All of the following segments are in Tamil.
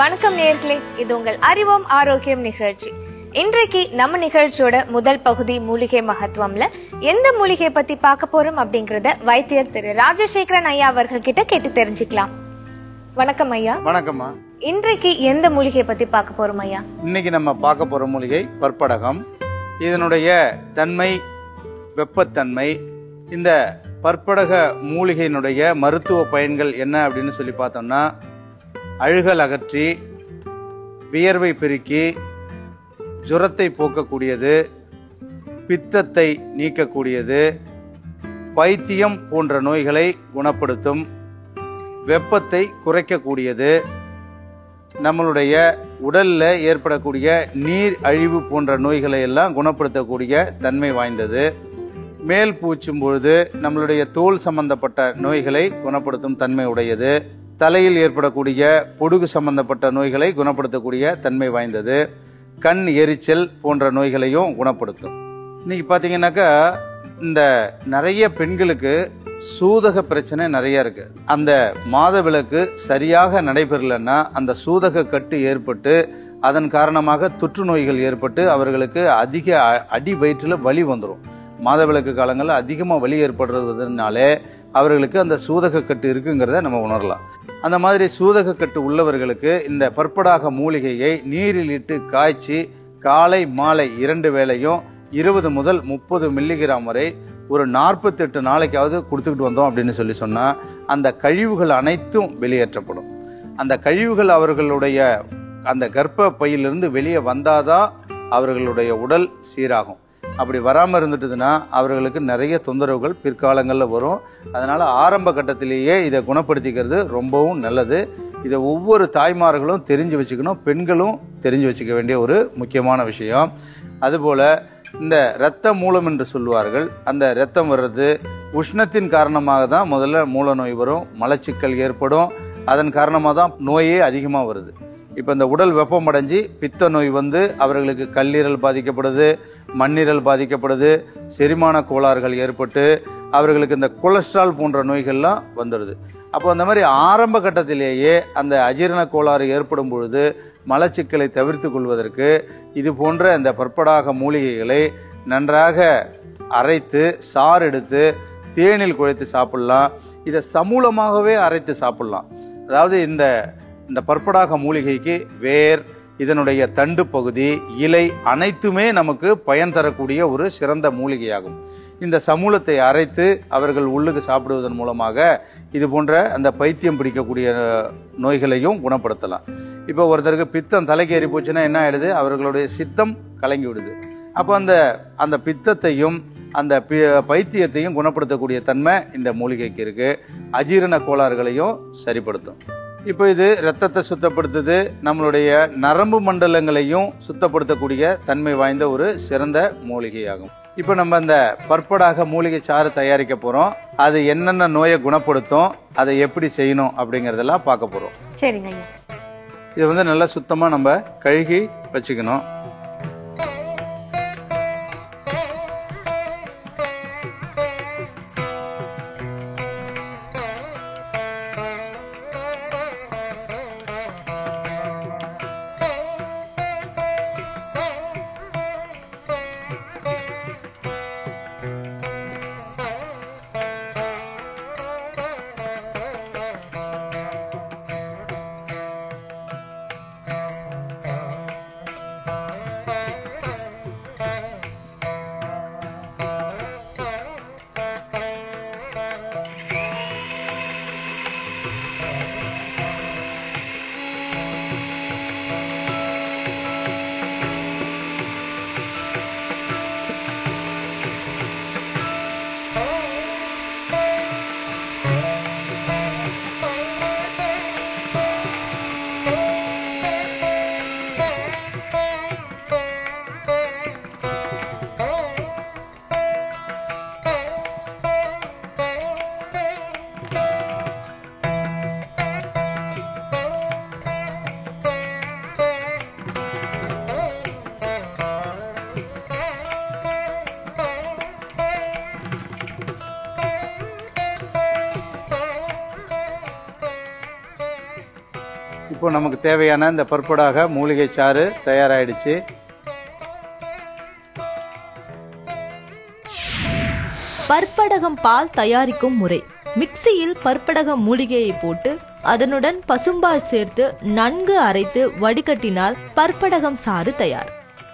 வணக்கம் நேர்களே இது உங்கள் அறிவோம் ஆரோக்கியம் நிகழ்ச்சி இன்றைக்கு நம்ம நிகழ்ச்சியோட முதல் பகுதி மூலிகை மகத்துவம்ல எந்த மூலிகை பத்தி பார்க்க போறோம் அப்படிங்கறத வைத்தியர் திரு ராஜசேகரன் ஐயா அவர்கள் கிட்ட கேட்டு தெரிஞ்சுக்கலாம் வணக்கம் ஐயா வணக்கம்மா இன்றைக்கு எந்த மூலிகை பத்தி பார்க்க போறோம் ஐயா இன்னைக்கு நம்ம பார்க்க போற மூலிகை பற்படகம் இதனுடைய தன்மை வெப்பத்தன்மை இந்த பற்படக மூலிகையினுடைய மருத்துவ பயன்கள் என்ன அப்படின்னு சொல்லி பார்த்தோம்னா அழுகல் அகற்றி வியர்வை பெருக்கி ஜுரத்தை போக்கக்கூடியது பித்தத்தை நீக்கக்கூடியது பைத்தியம் போன்ற நோய்களை குணப்படுத்தும் வெப்பத்தை குறைக்கக்கூடியது நம்மளுடைய உடல்ல ஏற்படக்கூடிய நீர் அழிவு போன்ற நோய்களை எல்லாம் குணப்படுத்தக்கூடிய தன்மை வாய்ந்தது மேல் பூச்சும் பொழுது நம்மளுடைய தோல் சம்பந்தப்பட்ட நோய்களை குணப்படுத்தும் தன்மை உடையது தலையில் ஏற்படக்கூடிய பொடுகு சம்பந்தப்பட்ட நோய்களை குணப்படுத்தக்கூடிய தன்மை வாய்ந்தது கண் எரிச்சல் போன்ற நோய்களையும் குணப்படுத்தும் இன்னைக்கு பாத்தீங்கன்னாக்கா இந்த நிறைய பெண்களுக்கு சூதக பிரச்சனை நிறைய இருக்கு அந்த மாதவிலக்கு சரியாக நடைபெறலன்னா அந்த சூதக கட்டு ஏற்பட்டு அதன் காரணமாக தொற்று நோய்கள் ஏற்பட்டு அவர்களுக்கு அதிக அ- அடி வயிற்றுல வலி வந்துடும் மாதவிலக்கு காலங்களில் அதிகமாக வலி ஏற்படுறதுனாலே அவர்களுக்கு அந்த சூதக கட்டு இருக்குங்கிறத நம்ம உணரலாம் அந்த மாதிரி சூதக கட்டு உள்ளவர்களுக்கு இந்த பற்படாக மூலிகையை நீரில் இட்டு காய்ச்சி காலை மாலை இரண்டு வேளையும் இருபது முதல் முப்பது மில்லிகிராம் வரை ஒரு நாற்பத்தெட்டு நாளைக்காவது கொடுத்துக்கிட்டு வந்தோம் அப்படின்னு சொல்லி சொன்னா அந்த கழிவுகள் அனைத்தும் வெளியேற்றப்படும் அந்த கழிவுகள் அவர்களுடைய அந்த கர்ப்ப பையிலிருந்து வெளியே வந்தாதான் அவர்களுடைய உடல் சீராகும் அப்படி வராம இருந்துட்டுதுன்னா அவர்களுக்கு நிறைய தொந்தரவுகள் பிற்காலங்களில் வரும் அதனால ஆரம்ப கட்டத்திலேயே இதை குணப்படுத்திக்கிறது ரொம்பவும் நல்லது இதை ஒவ்வொரு தாய்மார்களும் தெரிஞ்சு வச்சுக்கணும் பெண்களும் தெரிஞ்சு வச்சுக்க வேண்டிய ஒரு முக்கியமான விஷயம் அதுபோல இந்த இரத்த மூலம் என்று சொல்லுவார்கள் அந்த இரத்தம் வர்றது உஷ்ணத்தின் காரணமாக தான் முதல்ல மூல நோய் வரும் மலச்சிக்கல் ஏற்படும் அதன் காரணமாக தான் நோயே அதிகமாக வருது இப்போ இந்த உடல் வெப்பமடைஞ்சு பித்த நோய் வந்து அவர்களுக்கு கல்லீரல் பாதிக்கப்படுது மண்ணீரல் பாதிக்கப்படுது செரிமான கோளாறுகள் ஏற்பட்டு அவர்களுக்கு இந்த கொலஸ்ட்ரால் போன்ற நோய்கள்லாம் வந்துடுது அப்போ அந்த மாதிரி ஆரம்ப கட்டத்திலேயே அந்த அஜீரண கோளாறு ஏற்படும் பொழுது மலச்சிக்கலை தவிர்த்து கொள்வதற்கு இது போன்ற இந்த பற்படாக மூலிகைகளை நன்றாக அரைத்து சாறு எடுத்து தேனில் குழைத்து சாப்பிடலாம் இதை சமூலமாகவே அரைத்து சாப்பிடலாம் அதாவது இந்த இந்த பற்படாக மூலிகைக்கு வேர் இதனுடைய தண்டு பகுதி இலை அனைத்துமே நமக்கு பயன் தரக்கூடிய ஒரு சிறந்த மூலிகையாகும் இந்த சமூலத்தை அரைத்து அவர்கள் உள்ளுக்கு சாப்பிடுவதன் மூலமாக இது போன்ற அந்த பைத்தியம் பிடிக்கக்கூடிய அஹ், நோய்களையும் குணப்படுத்தலாம் இப்போ ஒருத்தருக்கு பித்தம் தலைக்கு ஏறி போச்சுன்னா என்ன ஆயிடுது அவர்களுடைய சித்தம் கலங்கி விடுது அப்போ அந்த அந்த பித்தத்தையும் அந்த பி- பைத்தியத்தையும் குணப்படுத்தக்கூடிய தன்மை இந்த மூலிகைக்கு இருக்கு அஜீரண கோளாறுகளையும் சரிப்படுத்தும் இப்போ இது ரத்தத்தை சுத்தப்படுத்துது நம்மளுடைய நரம்பு மண்டலங்களையும் சுத்தப்படுத்தக்கூடிய தன்மை வாய்ந்த ஒரு சிறந்த மூலிகையாகும் இப்போ நம்ம இந்த பற்படாக மூலிகை சாறு தயாரிக்க போறோம் அது என்னென்ன நோயை குணப்படுத்தும் அதை எப்படி செய்யணும் அப்படிங்கறதெல்லாம் பார்க்க போறோம் சரிங்க ஐயா இதை வந்து நல்லா சுத்தமா நம்ம கழுகி வச்சுக்கணும் இப்போ நமக்கு தேவையான இந்த பற்படாக மூலிகை சாறு தயாராயிடுச்சு பற்படகம் பால் தயாரிக்கும் முறை மிக்சியில் பற்படகம் மூலிகையை போட்டு அதனுடன் பசும்பால் சேர்த்து நன்கு அரைத்து வடிகட்டினால் பற்படகம் சாறு தயார்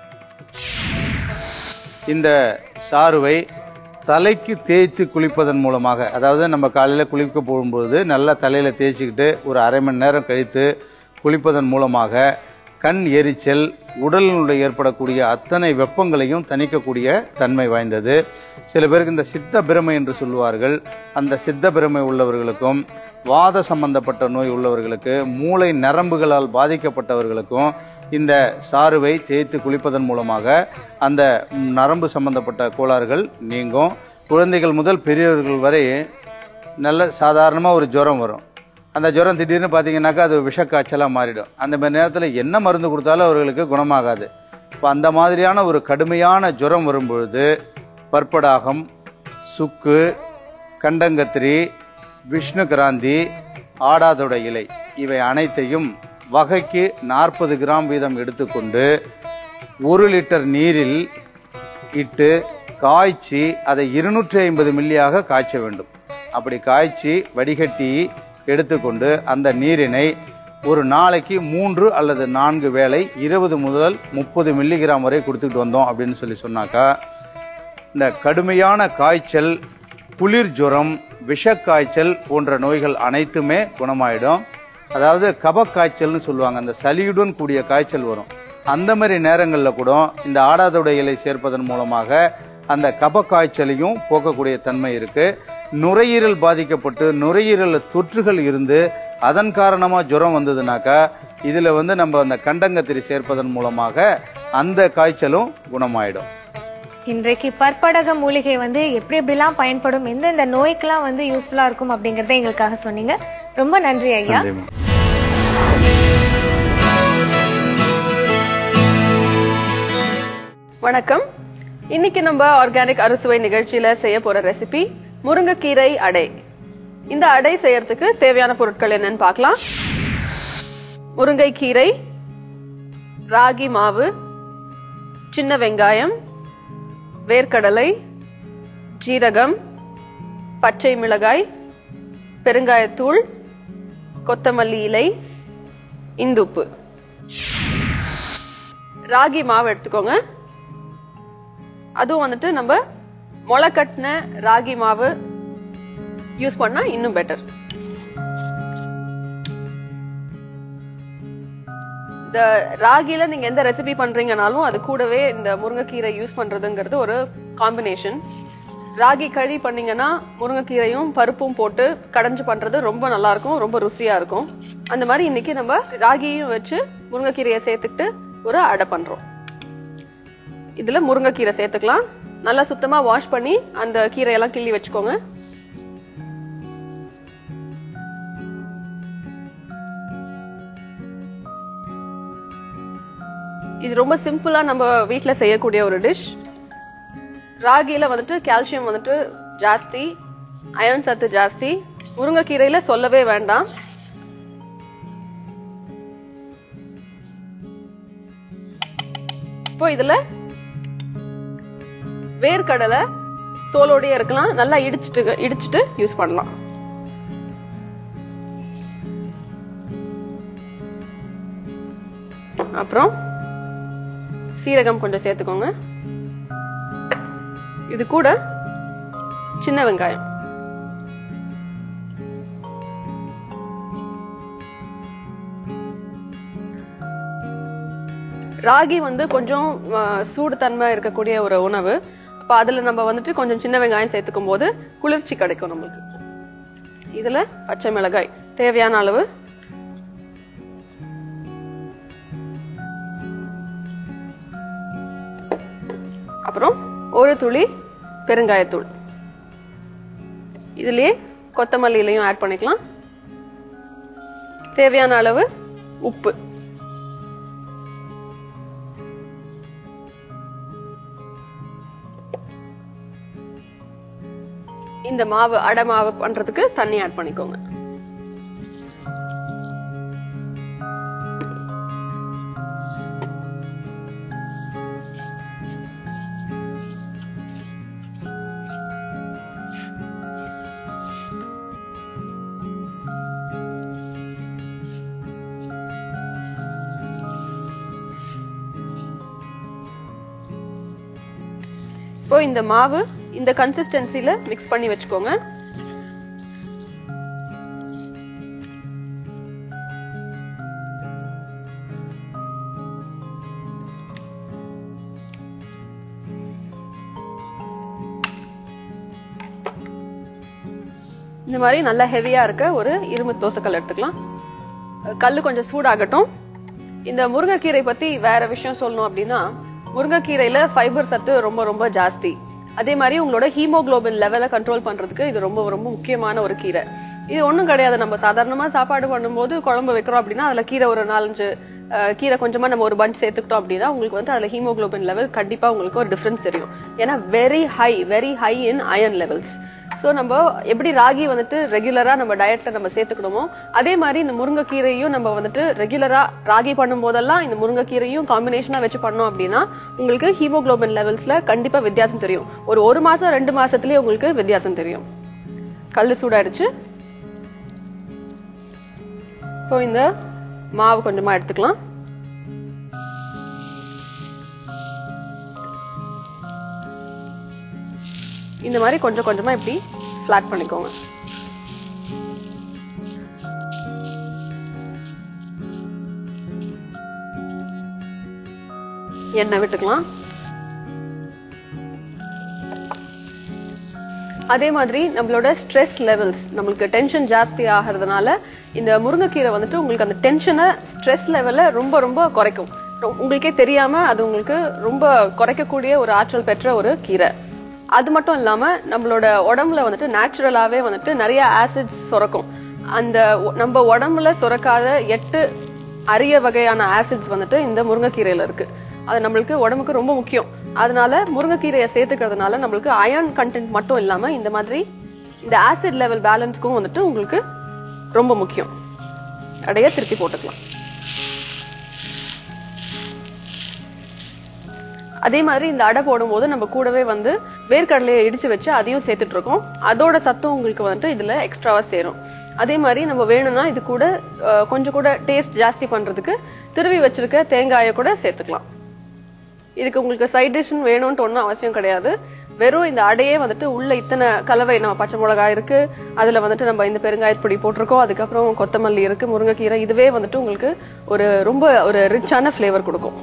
இந்த சாறுவை தலைக்கு தேய்த்து குளிப்பதன் மூலமாக அதாவது நம்ம காலையில குளிக்க போகும்போது நல்லா தலையில தேய்ச்சிக்கிட்டு ஒரு அரை மணி நேரம் கழித்து குளிப்பதன் மூலமாக கண் எரிச்சல் உடலினுடைய ஏற்படக்கூடிய அத்தனை வெப்பங்களையும் தணிக்கக்கூடிய தன்மை வாய்ந்தது சில பேருக்கு இந்த சித்த பிரமை என்று சொல்லுவார்கள் அந்த சித்த பிரமை உள்ளவர்களுக்கும் வாத சம்பந்தப்பட்ட நோய் உள்ளவர்களுக்கு மூளை நரம்புகளால் பாதிக்கப்பட்டவர்களுக்கும் இந்த சாறுவை தேய்த்து குளிப்பதன் மூலமாக அந்த ம், நரம்பு சம்பந்தப்பட்ட கோளாறுகள் நீங்கும் குழந்தைகள் முதல் பெரியவர்கள் வரை நல்ல சாதாரணமாக ஒரு ஜுரம் வரும் அந்த ஜுரம் திடீர்னு பார்த்தீங்கன்னாக்கா அது விஷக்காய்ச்சலாக மாறிடும் அந்த மாதிரி நேரத்தில் என்ன மருந்து கொடுத்தாலும் அவர்களுக்கு குணமாகாது இப்போ அந்த மாதிரியான ஒரு கடுமையான ஜுரம் வரும்பொழுது பற்படாகம் சுக்கு கண்டங்கத்திரி விஷ்ணு கிராந்தி ஆடாதொட இலை இவை அனைத்தையும் வகைக்கு நாற்பது கிராம் வீதம் எடுத்துக்கொண்டு ஒரு லிட்டர் நீரில் இட்டு காய்ச்சி அதை இருநூற்றி ஐம்பது மில்லியாக காய்ச்ச வேண்டும் அப்படி காய்ச்சி வடிகட்டி எடுத்துக்கொண்டு அந்த நீரினை ஒரு நாளைக்கு மூன்று அல்லது நான்கு வேளை இருபது முதல் முப்பது மில்லிகிராம் வரை கொடுத்துக்கிட்டு வந்தோம் அப்படின்னு சொல்லி சொன்னாக்கா இந்த கடுமையான காய்ச்சல் குளிர் ஜுரம் விஷக்காய்ச்சல் போன்ற நோய்கள் அனைத்துமே குணமாயிடும் அதாவது கபக் காய்ச்சல்னு சொல்லுவாங்க அந்த சளியுடன் கூடிய காய்ச்சல் வரும் அந்த மாதிரி நேரங்களில் கூட இந்த ஆடாதொடை இலை சேர்ப்பதன் மூலமாக அந்த கப காய்ச்சலையும் போக்கக்கூடிய தன்மை இருக்கு நுரையீரல் பாதிக்கப்பட்டு நுரையீரல் தொற்றுகள் இருந்து அதன் காரணமா ஜுரம் வந்ததுனாக்கா இதுல வந்து நம்ம அந்த கண்டங்கத்திரி சேர்ப்பதன் மூலமாக அந்த காய்ச்சலும் குணமாயிடும் இன்றைக்கு பற்படக மூலிகை வந்து எப்படி எப்படிலாம் பயன்படும் எந்தெந்த நோய்க்கெல்லாம் வந்து யூஸ்ஃபுல்லா இருக்கும் அப்படிங்கறத எங்களுக்காக சொன்னீங்க ரொம்ப நன்றி ஐயா நன்றிம்மா. வணக்கம் இன்னைக்கு நம்ம ஆர்கானிக் அறுசுவை நிகழ்ச்சியில செய்ய போற ரெசிபி முருங்கைக்கீரை அடை இந்த அடை செய்யறதுக்கு தேவையான பொருட்கள் என்னன்னு பார்க்கலாம் முருங்கைக்கீரை ராகி மாவு சின்ன வெங்காயம் வேர்க்கடலை ஜீரகம் பச்சை மிளகாய் பெருங்காயத்தூள் கொத்தமல்லி இலை இந்துப்பு ராகி மாவு எடுத்துக்கோங்க அதுவும் வந்துட்டு நம்ம முளை கட்டின ராகி மாவு யூஸ் பண்ணா இன்னும் பெட்டர் இந்த ராகில நீங்க எந்த ரெசிபி பண்றீங்கனாலும் அது கூடவே இந்த முருங்கைக்கீரை யூஸ் பண்றதுங்கிறது ஒரு காம்பினேஷன் ராகி களி பண்ணீங்கன்னா முருங்கைக்கீரையும் பருப்பும் போட்டு கடைஞ்சு பண்றது ரொம்ப நல்லா இருக்கும் ரொம்ப ருசியா இருக்கும் அந்த மாதிரி இன்னைக்கு நம்ம ராகியும் வச்சு முருங்கைக்கீரையை சேர்த்துக்கிட்டு ஒரு அடை பண்றோம் இதுல முருங்கைக்கீரை சேர்த்துக்கலாம் நல்லா சுத்தமா வாஷ் பண்ணி அந்த கீரையெல்லாம் கிள்ளி வச்சுக்கோங்க இது ரொம்ப சிம்பிளா நம்ம வீட்ல செய்யக்கூடிய ஒரு டிஷ் ராகில வந்துட்டு கால்சியம் வந்துட்டு ஜாஸ்தி அயன் சத்து ஜாஸ்தி முருங்கைக்கீரையில சொல்லவே வேண்டாம் இப்போ இதுல வேர்க்கடலை தோலோடயே இருக்கலாம் நல்லா இடிச்சிட்டு இடிச்சிட்டு யூஸ் பண்ணலாம் அப்புறம் சீரகம் கொஞ்சம் சேர்த்துக்கோங்க இது கூட சின்ன வெங்காயம் ராகி வந்து கொஞ்சம் அஹ், சூடு தன்மை இருக்கக்கூடிய ஒரு உணவு அப்ப அதுல நம்ம வந்துட்டு கொஞ்சம் சின்ன வெங்காயம் சேர்த்துக்கும் போது குளிர்ச்சி கிடைக்கும் நம்மளுக்கு இதுல பச்சை மிளகாய் தேவையான அளவு அப்புறம் ஒரு துளி பெருங்காயத்தூள் இதுலயே கொத்தமல்லியிலையும் ஆட் பண்ணிக்கலாம் தேவையான அளவு உப்பு இந்த மாவு அடை மாவு பண்றதுக்கு தண்ணி ஆட் பண்ணிக்கோங்க இப்போ இந்த மாவு இந்த கன்சிஸ்டன்சில மிக்ஸ் பண்ணி வச்சுக்கோங்க இந்த மாதிரி நல்லா ஹெவியா இருக்க ஒரு இரும்பு தோசைக்கல் எடுத்துக்கலாம் கல் கொஞ்சம் சூடாகட்டும் இந்த முருங்கைக்கீரை பத்தி வேற விஷயம் சொல்லணும் அப்படின்னா முருங்கைக்கீரையில ஃபைபர் சத்து ரொம்ப ரொம்ப ஜாஸ்தி அதே மாதிரி உங்களோட ஹீமோகுளோபின் லெவலை கண்ட்ரோல் பண்றதுக்கு இது ரொம்ப ரொம்ப முக்கியமான ஒரு கீரை இது ஒண்ணும் கிடையாது நம்ம சாதாரணமா சாப்பாடு பண்ணும்போது குழம்பு வைக்கிறோம் அப்படின்னா அதுல கீரை ஒரு நாலஞ்சு அஹ், கீரை கொஞ்சமா நம்ம ஒரு பஞ்ச் சேர்த்துக்கிட்டோம் அப்படின்னா உங்களுக்கு வந்து அதுல ஹீமோகுளோபின் லெவல் கண்டிப்பா உங்களுக்கு ஒரு டிஃபரன்ஸ் தெரியும் ஏன்னா very high very high in iron levels so நம்ம எப்படி ராகி வந்துட்டு ரெகுலரா நம்ம டயட்ல நம்ம சேர்த்துக்கணுமோ அதே மாதிரி இந்த முருங்கைக்கீரையும் நம்ம வந்துட்டு ரெகுலரா ராகி பண்ணும் போதெல்லாம் இந்த முருங்கைக்கீரையும் காம்பினேஷனா வச்சு பண்ணோம் அப்படின்னா உங்களுக்கு ஹீமோகுளோபின் லெவல்ஸ்ல கண்டிப்பா வித்தியாசம் தெரியும் ஒரு ஒரு மாசம் ரெண்டு மாசத்துலயே உங்களுக்கு வித்தியாசம் தெரியும் கல்லு சூடாயிடுச்சு இப்போ இந்த மாவு கொஞ்சமா எடுத்துக்கலாம் இந்த மாதிரி கொஞ்சம் கொஞ்சமா இப்படி ஃபிளாட் பண்ணிக்கோங்க எண்ணெய் விட்டுக்கலாம் அதே மாதிரி நம்மளோட ஸ்ட்ரெஸ் லெவல்ஸ் நம்மளுக்கு டென்ஷன் ஜாஸ்தி ஆகிறதுனால இந்த முருங்கைக்கீரை வந்துட்டு உங்களுக்கு அந்த டென்ஷனை ஸ்ட்ரெஸ் லெவல்ல ரொம்ப ரொம்ப குறைக்கும் ரொ- உங்களுக்கே தெரியாம அது உங்களுக்கு ரொம்ப குறைக்கக்கூடிய ஒரு ஆற்றல் பெற்ற ஒரு கீரை அது மட்டும் இல்லாம நம்மளோட உடம்புல வந்துட்டு நேச்சுரலாவே வந்துட்டு நிறைய ஆசிட்ஸ் சுரக்கும் அந்த ஒ- நம்ம உடம்புல சுரக்காத எட்டு அரிய வகையான ஆசிட்ஸ் வந்துட்டு இந்த முருங்கைக்கீரையில இருக்கு அது நம்மளுக்கு உடம்புக்கு ரொம்ப முக்கியம் அதனால முருங்கைக்கீரையை சேர்த்துக்கிறதுனால நம்மளுக்கு அயர்ன் கண்டென்ட் மட்டும் இல்லாம இந்த மாதிரி இந்த ஆசிட் லெவல் பேலன்ஸ்க்கும் வந்துட்டு உங்களுக்கு ரொம்ப முக்கியம் அடைய திருப்பி போட்டுக்கலாம் அதே மாதிரி இந்த அடை போடும்போது நம்ம கூடவே வந்து வேர்க்கடலையை இடிச்சு வச்சு அதையும் சேர்த்துட்டு இருக்கோம் அதோட சத்தம் உங்களுக்கு வந்துட்டு இதுல எக்ஸ்ட்ராவா சேரும் அதே மாதிரி நம்ம வேணும்னா இது கூட அஹ், கொஞ்சம் கூட டேஸ்ட் ஜாஸ்தி பண்றதுக்கு திருவி வச்சிருக்க தேங்காயை கூட சேர்த்துக்கலாம் இதுக்கு உங்களுக்கு சைட் டிஷ்னு வேணும்னு ஒன்றும் அவசியம் கிடையாது வெறும் இந்த அடையே வந்துட்டு உள்ள இத்தனை கலவை நம்ம பச்சை மிளகாய் இருக்கு அதுல வந்துட்டு நம்ம இந்த பெருங்காயப்பொடி போட்டிருக்கோம் அதுக்கப்புறம் கொத்தமல்லி இருக்கு முருங்கைக்கீரை இதுவே வந்துட்டு உங்களுக்கு ஒரு ரொம்ப ஒரு ரிச்சான ஃப்ளேவர் கொடுக்கும்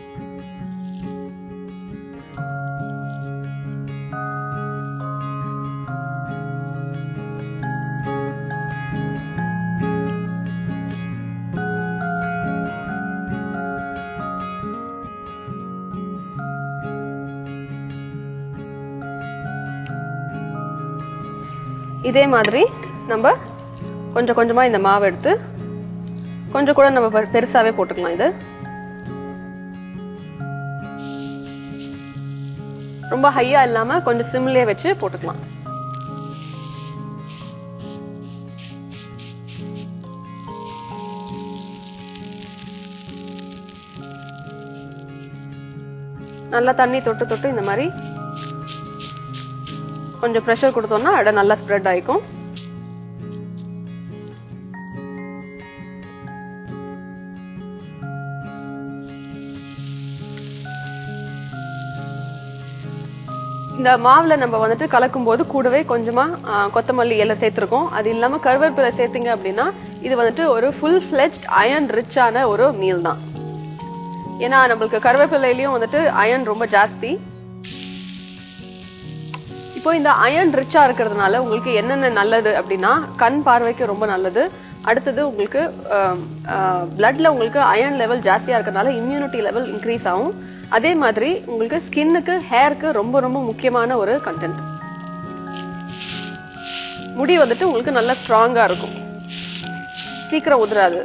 இதே மாதிரி நம்ம கொஞ்சம் கொஞ்சமா இந்த மாவு எடுத்து கொஞ்சம் கூட நம்ம பெ- பெருசாவே போட்டுக்கலாம் இது ரொம்ப ஹையா இல்லாம கொஞ்சம் சிம்லயே வச்சு போட்டுக்கலாம் நல்லா தண்ணி தொட்டு தொட்டு இந்த மாதிரி கொஞ்சம் ப்ரெஷர் கொடுத்தோம்னா அடை நல்லா ஸ்ப்ரெட் ஆயிக்கும் இந்த மாவுல நம்ம வந்துட்டு கலக்கும் போது கூடவே கொஞ்சமா ஆ, கொத்தமல்லி இலை சேர்த்திருக்கோம் அது இல்லாம கருவேப்பிலை சேர்த்தீங்க அப்படின்னா இது வந்துட்டு ஒரு ஃபுல் ஃபிளெஜ்ட் அயன் ரிச்சான ஒரு மீல் தான் ஏன்னா நம்மளுக்கு கருவேப்பிலையிலயும் வந்துட்டு அயன் ரொம்ப ஜாஸ்தி இப்போ இந்த அயன் ரிச்சா இருக்கிறதுனால உங்களுக்கு என்னென்ன நல்லது அப்படின்னா கண் பார்வைக்கு ரொம்ப நல்லது அடுத்தது உங்களுக்கு பிளட்ல உங்களுக்கு அயன் லெவல் ஜாஸ்தியா இருக்கிறதுனால இம்யூனிட்டி லெவல் இன்க்ரீஸ் ஆகும் அதே மாதிரி உங்களுக்கு ஸ்கின்னுக்கு ஹேருக்கு ரொம்ப ரொம்ப முக்கியமான ஒரு கண்டென்ட் முடி வந்துட்டு உங்களுக்கு நல்லா ஸ்ட்ராங்கா இருக்கும் சீக்கிரம் உதிராது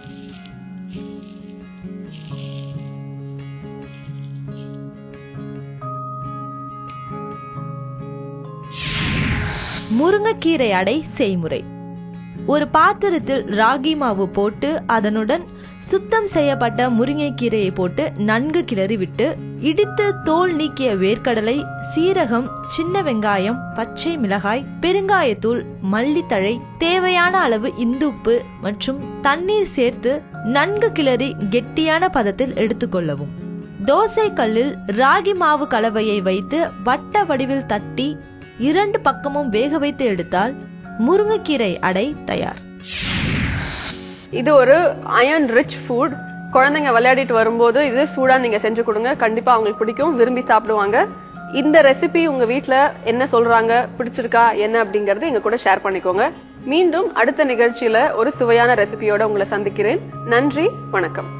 முருங்கைக்கீரை அடை செய்முறை ஒரு பாத்திரத்தில் ராகி மாவு போட்டு அதனுடன் சுத்தம் செய்யப்பட்ட முருங்கைக்கீரையை போட்டு நன்கு கிளறி விட்டு இடித்து தோல் நீக்கிய வேர்க்கடலை சீரகம் சின்ன வெங்காயம் பச்சை மிளகாய் பெருங்காயத்தூள் மல்லித்தழை தேவையான அளவு இந்துப்பு மற்றும் தண்ணீர் சேர்த்து நன்கு கிளறி கெட்டியான பதத்தில் எடுத்துக்கொள்ளவும் தோசை கல்லில் ராகி மாவு கலவையை வைத்து வட்ட வடிவில் தட்டி இரண்டு பக்கமும் வேக வைத்து எடுத்தால் முருங்கைக்கீரை அடை தயார் இது ஒரு அயன் ரிச் ஃபுட் குழந்தைங்க விளையாடிட்டு வரும்போது இது சூடா நீங்க செஞ்சு கொடுங்க கண்டிப்பா அவங்களுக்கு பிடிக்கும் விரும்பி சாப்பிடுவாங்க இந்த ரெசிபி உங்க வீட்ல என்ன சொல்றாங்க பிடிச்சிருக்கா என்ன அப்படிங்கறது எங்க கூட ஷேர் பண்ணிக்கோங்க மீண்டும் அடுத்த நிகழ்ச்சியில ஒரு சுவையான ரெசிபியோட உங்களை சந்திக்கிறேன் நன்றி வணக்கம்